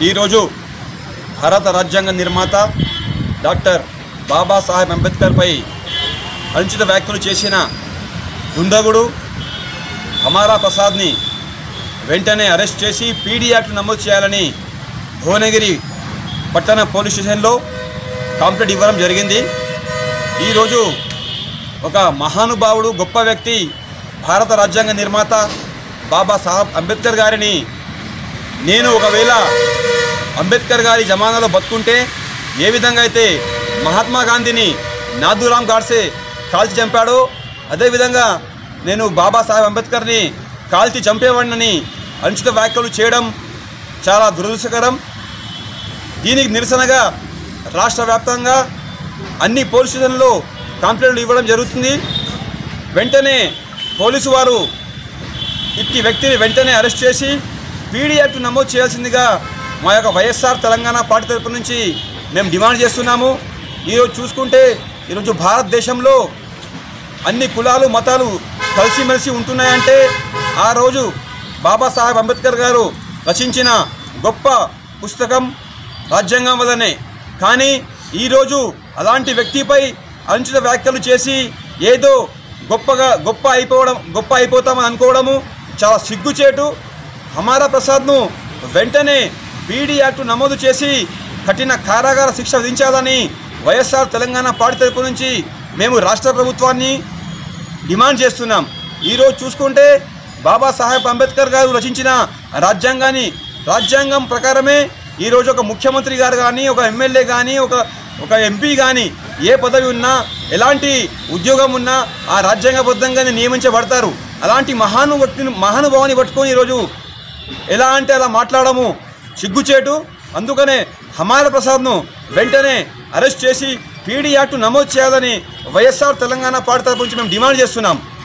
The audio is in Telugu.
ఈరోజు భారత రాజ్యాంగ నిర్మాత డాక్టర్ బాబాసాహెబ్ అంబేద్కర్పై అనుచిత వ్యాఖ్యలు చేసిన దుండగుడు అమారా ప్రసాద్ని వెంటనే అరెస్ట్ చేసి పీడీ యాక్ట్ నమోదు చేయాలని భువనగిరి పట్టణ పోలీస్ స్టేషన్లో కంప్లైంట్ ఇవ్వడం జరిగింది ఈరోజు ఒక మహానుభావుడు గొప్ప వ్యక్తి భారత రాజ్యాంగ నిర్మాత బాబాసాహెబ్ అంబేద్కర్ గారిని నేను ఒకవేళ అంబేద్కర్ గారి జమానాలో బతుకుంటే ఏ విధంగా అయితే మహాత్మా గాంధీని నాథురామ్ గాడ్సే కాల్చి చంపాడో అదేవిధంగా నేను బాబాసాహెబ్ అంబేద్కర్ని కాల్చి చంపేవాడినని అనుచిత వ్యాఖ్యలు చేయడం చాలా దురదృష్టకరం దీనికి నిరసనగా రాష్ట్ర వ్యాప్తంగా అన్ని పోలీస్ స్టేషన్లలో కంప్లైంట్లు ఇవ్వడం జరుగుతుంది వెంటనే పోలీసు వారు ఇట్టి వ్యక్తిని వెంటనే అరెస్ట్ చేసి పీడీ యాక్ట్ నమోదు చేయాల్సిందిగా మా యొక్క వైఎస్ఆర్ తెలంగాణ పార్టీ తరపు నుంచి మేము డిమాండ్ చేస్తున్నాము ఈరోజు చూసుకుంటే ఈరోజు భారతదేశంలో అన్ని కులాలు మతాలు కలిసిమెలిసి ఉంటున్నాయంటే ఆ రోజు బాబాసాహెబ్ అంబేద్కర్ గారు రచించిన గొప్ప పుస్తకం రాజ్యాంగం వల్లనే కానీ ఈరోజు అలాంటి వ్యక్తిపై అనుచిత వ్యాఖ్యలు చేసి ఏదో గొప్పగా గొప్ప అయిపోవడం గొప్ప అయిపోతామని అనుకోవడము చాలా సిగ్గుచేటు హమారా ప్రసాద్ను వెంటనే పీడీ యాక్ట్ నమోదు చేసి కఠిన కారాగార శిక్ష విధించాలని వైఎస్ఆర్ తెలంగాణ పార్టీ తరపు నుంచి మేము రాష్ట్ర ప్రభుత్వాన్ని డిమాండ్ చేస్తున్నాం ఈరోజు చూసుకుంటే బాబాసాహెబ్ అంబేద్కర్ గారు రచించిన రాజ్యాంగాన్ని రాజ్యాంగం ప్రకారమే ఈరోజు ఒక ముఖ్యమంత్రి గారు కానీ ఒక ఎమ్మెల్యే కానీ ఒక ఒక ఎంపీ కానీ ఏ పదవి ఉన్నా ఎలాంటి ఉద్యోగం ఉన్నా ఆ రాజ్యాంగబద్ధంగానే నియమించబడతారు అలాంటి మహాను మహానుభావాన్ని పట్టుకొని ఈరోజు ఎలా అంటే అలా మాట్లాడము సిగ్గుచేటు అందుకనే హమార ప్రసాద్ను వెంటనే అరెస్ట్ చేసి పీడీ యాక్ట్ నమోదు చేయాలని వైఎస్ఆర్ తెలంగాణ పార్టీ తరపు నుంచి మేము డిమాండ్ చేస్తున్నాం